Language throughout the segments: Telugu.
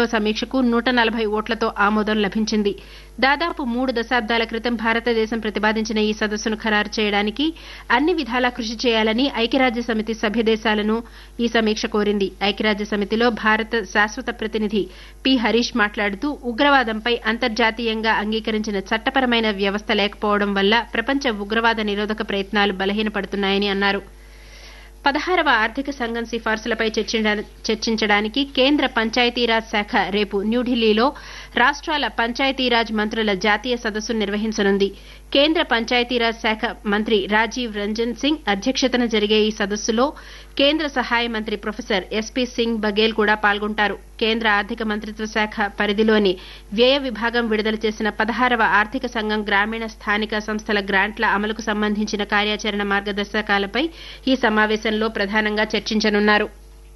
రెండో సమీక్షకు నూట నలభై ఓట్లతో ఆమోదం లభించింది దాదాపు మూడు దశాబ్దాల క్రితం భారతదేశం ప్రతిపాదించిన ఈ సదస్సును ఖరారు చేయడానికి అన్ని విధాలా కృషి చేయాలని ఐక్యరాజ్య సమితి సభ్య దేశాలను ఈ సమీక్ష కోరింది ఐక్యరాజ్య సమితిలో భారత శాశ్వత ప్రతినిధి పి హరీష్ మాట్లాడుతూ ఉగ్రవాదంపై అంతర్జాతీయంగా అంగీకరించిన చట్టపరమైన వ్యవస్థ లేకపోవడం వల్ల ప్రపంచ ఉగ్రవాద నిరోధక ప్రయత్నాలు బలహీనపడుతున్నాయని అన్నారు పదహారవ ఆర్థిక సంఘం సిఫార్సులపై చర్చించడానికి కేంద్ర పంచాయతీరాజ్ శాఖ రేపు న్యూఢిల్లీలో రాష్ట్రాల పంచాయతీరాజ్ మంత్రుల జాతీయ సదస్సును నిర్వహించనుంది కేంద్ర పంచాయతీరాజ్ శాఖ మంత్రి రాజీవ్ రంజన్ సింగ్ అధ్యక్షతన జరిగే ఈ సదస్సులో కేంద్ర సహాయ మంత్రి ప్రొఫెసర్ ఎస్పీ సింగ్ బఘేల్ కూడా పాల్గొంటారు కేంద్ర ఆర్థిక మంత్రిత్వ శాఖ పరిధిలోని వ్యయ విభాగం విడుదల చేసిన పదహారవ ఆర్థిక సంఘం గ్రామీణ స్థానిక సంస్థల గ్రాంట్ల అమలుకు సంబంధించిన కార్యాచరణ మార్గదర్శకాలపై ఈ సమావేశంలో ప్రధానంగా చర్చించనున్నారు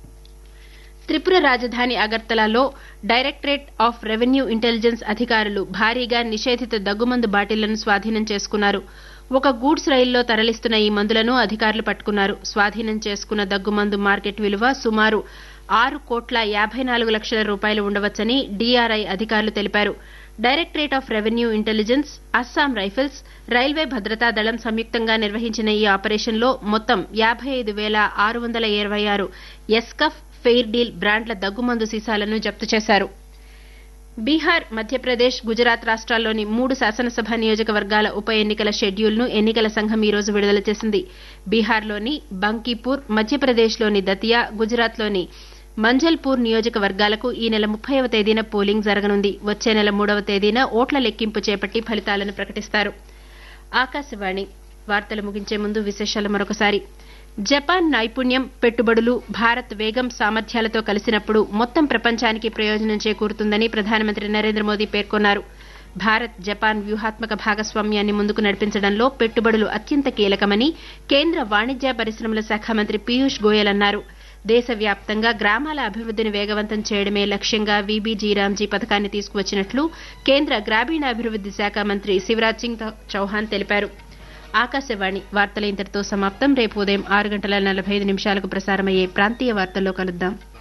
త్రిపుర రాజధాని అగర్తలాలో డైరెక్టరేట్ ఆఫ్ రెవెన్యూ ఇంటెలిజెన్స్ అధికారులు భారీగా నిషేధిత దగ్గుమందు బాటిళ్లను స్వాధీనం చేసుకున్నారు ఒక గూడ్స్ రైల్లో తరలిస్తున్న ఈ మందులను అధికారులు పట్టుకున్నారు స్వాధీనం చేసుకున్న దగ్గుమందు మార్కెట్ విలువ సుమారు ఆరు కోట్ల యాభై నాలుగు లక్షల రూపాయలు ఉండవచ్చని డీఆర్ఐ అధికారులు తెలిపారు directorate of revenue intelligence Assam rifles railway భద్రతా దళం సంయుక్తంగా నిర్వహించిన ఈ ఆపరేషన్లో మొత్తం యాబై ఐదు వేల ఆరు వందల ఇరవై ఆరు ఎస్కఫ్ ఫెయిర్ డీల్ బ్రాండ్ల దగ్గుమందు సీసాలను జప్తు చేశారు బీహార్ మధ్యప్రదేశ్ గుజరాత్ రాష్ట్రాల్లోని మూడు శాసనసభ నియోజకవర్గాల ఉప ఎన్నికల షెడ్యూల్ను ఎన్నికల సంఘం ఈ రోజు విడుదల చేసింది బీహార్లోని బంకీపూర్ మధ్యప్రదేశ్లోని దతియా గుజరాత్లోని మంజల్పూర్ నియోజకవర్గాలకు ఈ నెల ముప్పైవ తేదీన పోలింగ్ జరగనుంది వచ్చే నెల మూడవ తేదీన ఓట్ల లెక్కింపు చేపట్టి ఫలితాలను ప్రకటిస్తారు ఆకాశవాణి వార్తలు ముగించే ముందు విశేషాలు మరొకసారి జపాన్ నైపుణ్యం పెట్టుబడులు భారత్ వేగం సామర్థ్యాలతో కలిసినప్పుడు మొత్తం ప్రపంచానికి ప్రయోజనం చేకూరుతుందని ప్రధానమంత్రి నరేంద్ర మోదీ పేర్కొన్నారు భారత్ జపాన్ వ్యూహాత్మక భాగస్వామ్యాన్ని ముందుకు నడిపించడంలో పెట్టుబడులు అత్యంత కీలకమని కేంద్ర వాణిజ్య పరిశ్రమల శాఖ మంత్రి పీయూష్ గోయల్ అన్నారు దేశవ్యాప్తంగా గ్రామాల అభివృద్దిని వేగవంతం చేయడమే లక్ష్యంగా వీబీజీ రామ్జీ పథకాన్ని తీసుకువచ్చినట్లు కేంద్ర గ్రామీణాభివృద్ది శాఖ మంత్రి శివరాజ్ సింగ్ చౌహాన్ తెలిపారు ఆకాశవాణి వార్తల ఇంతటితో సమాప్తం రేపు ఉదయం ఆరు గంటల నలభై ఐదు నిమిషాలకు ప్రసారమయ్యే ప్రాంతీయ వార్తల్లో కలుద్దాం